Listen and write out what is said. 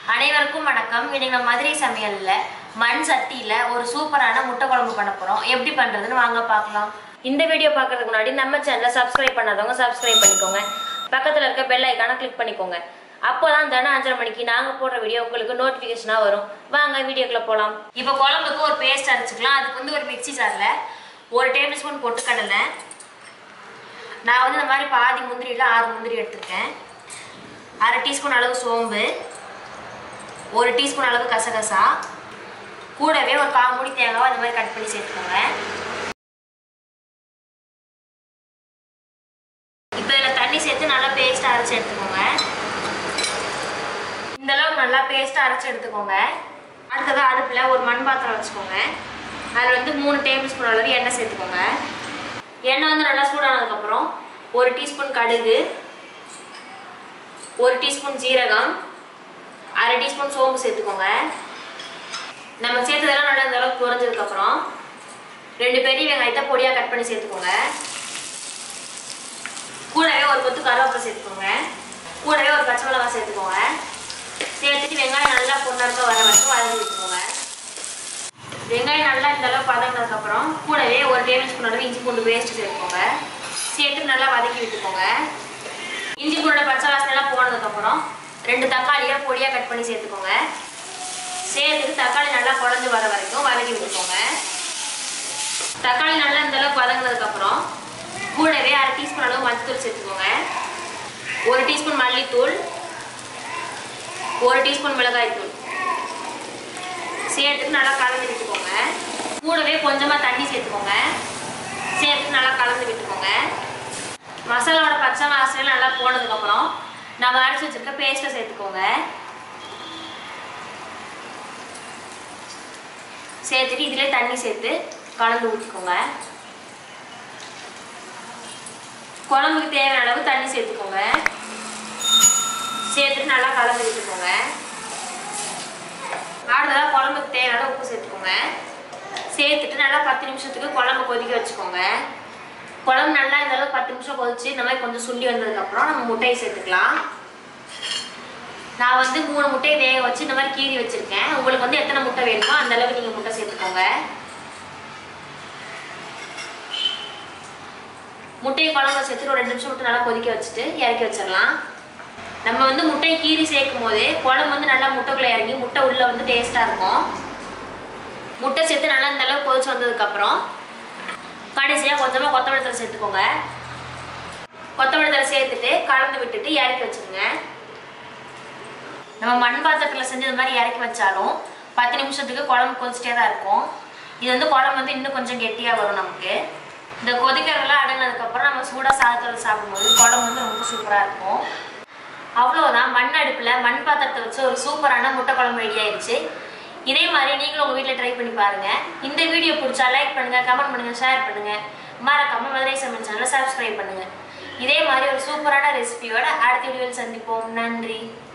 அனைவருக்கும் வணக்கம் இன்னைக்கு நம்ம மதுரை சமையல்ல மண் சட்டியில ஒரு சூப்பரான முட்டை குழம்பு பண்ண போறோம் எப்படி பண்றதுன்னு வாங்க பார்க்கலாம் இந்த வீடியோ பார்க்கறதுக்கு முன்னாடி நம்ம சேனலை சப்ஸ்கிரைப் பண்ணாதவங்க சப்ஸ்கிரைப் பண்ணிக்கோங்க பக்கத்துல இருக்க பெல் ஐக்கான கிளிக் பண்ணிக்கோங்க அப்போதான் தினம் அஞ்சரை மணிக்கு நாங்க போடுற வீடியோ உங்களுக்கு நோட்டிபிகேஷனா வரும் வாங்க வீடியோக்குள்ள போலாம் இப்போ குழம்புக்கு ஒரு பேஸ்ட் அரைச்சிக்கலாம் அதுக்கு வந்து ஒரு மிக்ஸி ஜார்ல ஒரு டேபிள் ஸ்பூன் பொட்டுக்கடலை நான் வந்து இந்த மாதிரி பாதி முந்திரியில் ஆறு முந்திரி எடுத்திருக்கேன் அரை டீஸ்பூன் அளவு சோம்பு ஒரு டீஸ்பூன் அளவு கசகசா கூடவே ஒரு கால் மூடி தேங்காவை இந்த மாதிரி கட் பண்ணி சேர்த்துக்கோங்க இப்போ இதில் தண்ணி சேர்த்து நல்லா பேஸ்ட்டாக அரைச்சி எடுத்துக்கோங்க இந்த அளவுக்கு நல்லா பேஸ்ட்டாக அரைச்சி எடுத்துக்கோங்க அடுத்ததாக அடுப்பில் ஒரு மண் பாத்திரம் வச்சுக்கோங்க அதில் வந்து மூணு டேபிள் ஸ்பூன் அளவு எண்ணெய் சேர்த்துக்கோங்க எண்ணெய் வந்து நல்லா சூடானதுக்கப்புறம் ஒரு டீஸ்பூன் கடுகு ஒரு டீஸ்பூன் ஜீரகம் அரை டீஸ்பூன் சோம்பு சேர்த்துக்கோங்க நம்ம சேர்த்ததெல்லாம் நல்லா இந்த அளவுக்கு குறைஞ்சதுக்கப்புறம் ரெண்டு பெரிய வெங்காயத்தை பொடியாக கட் பண்ணி சேர்த்துக்கோங்க கூடவே ஒரு கொத்து கருவேப்பிலை சேர்த்துக்கோங்க கூடவே ஒரு பச்சை மிளகாய் சேர்த்துக்கோங்க சேர்த்துட்டு வெங்காயம் நல்லா பொண்ணாக்க வர வரைக்கும் வதக்கி வச்சுக்கோங்க வெங்காயம் நல்லா இந்த அளவு பதங்கினதுக்கப்புறம் கூடவே ஒரு டேபிள் ஸ்பூன் அளவு இஞ்சி பூண்டு பேஸ்ட் சேர்த்துக்கோங்க சேர்த்து நல்லா வதக்கி விட்டுக்கோங்க இஞ்சி பூண்டோட பச்சை வாசனை எல்லாம் போனதுக்கப்புறம் ரெண்டு தக்காளியை பொடியாக கட் பண்ணி சேர்த்துக்கோங்க சேர்த்துட்டு தக்காளி நல்லா குழஞ்சு வர வரைக்கும் வதக்கி விட்டுக்கோங்க தக்காளி நல்லா இந்த அளவுக்கு வதங்கினதுக்கப்புறம் கூடவே அரை டீஸ்பூன் அளவு மஞ்சத்தூள் சேர்த்துக்கோங்க ஒரு டீஸ்பூன் மல்லித்தூள் ஒரு டீஸ்பூன் மிளகாய்த்தூள் சேர்த்துட்டு நல்லா கலந்து விட்டுக்கோங்க கூடவே கொஞ்சமாக தண்ணி சேர்த்துக்கோங்க சேர்த்து நல்லா கலந்து விட்டுக்கோங்க மசாலாவோட பச்சை வாசனை நல்லா போனதுக்கப்புறம் நம்ம அரைச்சி வச்சிருக்க பேஸ்ட்டை சேர்த்துக்கோங்க சேர்த்துட்டு இதிலே தண்ணி சேர்த்து கலந்து ஊற்றிக்கோங்க குழம்புக்கு தேவையான அளவு தண்ணி சேர்த்துக்கோங்க சேர்த்துட்டு நல்லா கலந்து விட்டுக்கோங்க அடுத்ததாக குழம்புக்கு தேவையான உப்பு சேர்த்துக்கோங்க சேர்த்துட்டு நல்லா பத்து நிமிஷத்துக்கு குழம்பு கொதிக்க வச்சுக்கோங்க குழம்பு நல்லா இந்த அளவுக்கு பத்து நிமிஷம் கொதிச்சு இந்த மாதிரி கொஞ்சம் சுண்டி வந்ததுக்கப்புறம் நம்ம முட்டையை சேர்த்துக்கலாம் நான் வந்து மூணு முட்டையை வேக வச்சு இந்த மாதிரி கீறி வச்சிருக்கேன் உங்களுக்கு வந்து எத்தனை முட்டை வேணுமோ அந்த அளவுக்கு நீங்கள் முட்டை சேர்த்துக்கோங்க முட்டையை குழம்பு சேர்த்துட்டு ஒரு ரெண்டு நிமிஷம் மட்டும் நல்லா கொதிக்க வச்சுட்டு இறக்கி வச்சிடலாம் நம்ம வந்து முட்டையை கீறி சேர்க்கும் போதே குழம்பு வந்து நல்லா முட்டைக்குள்ளே இறங்கி முட்டை உள்ள வந்து டேஸ்ட்டாக இருக்கும் முட்டை சேர்த்து நல்லா இந்த அளவுக்கு கொதிச்சு வந்ததுக்கப்புறம் கடைசியாக கொஞ்சமாக கொத்தமல்லி தலை சேர்த்துக்கோங்க கொத்தமல்லி தலை சேர்த்துட்டு கலந்து விட்டுட்டு இறக்கி வச்சுருங்க நம்ம மண் பாத்திரத்தில் செஞ்சு இந்த மாதிரி இறக்கி வச்சாலும் பத்து நிமிஷத்துக்கு குழம்பு கொதிச்சிட்டே தான் இருக்கும் இது வந்து குழம்பு வந்து இன்னும் கொஞ்சம் கெட்டியாக வரும் நமக்கு இந்த கொதிக்கிறதெல்லாம் அடங்கினதுக்கப்புறம் நம்ம சூடாக சாதத்தில் சாப்பிடும்போது குழம்பு வந்து ரொம்ப சூப்பராக இருக்கும் அவ்வளோதான் மண் அடுப்பில் மண் பாத்திரத்தை வச்சு ஒரு சூப்பரான முட்டை குழம்பு ரெடி ஆயிடுச்சு இதே மாதிரி நீங்களும் உங்கள் வீட்டில் ட்ரை பண்ணி பாருங்கள் இந்த வீடியோ பிடிச்சா லைக் பண்ணுங்கள் கமெண்ட் பண்ணுங்கள் ஷேர் பண்ணுங்கள் மறக்காம மதுரை சமையல் சேனலை சப்ஸ்கிரைப் பண்ணுங்கள் இதே மாதிரி ஒரு சூப்பரான ரெசிபியோட அடுத்த வீடியோவில் சந்திப்போம் நன்றி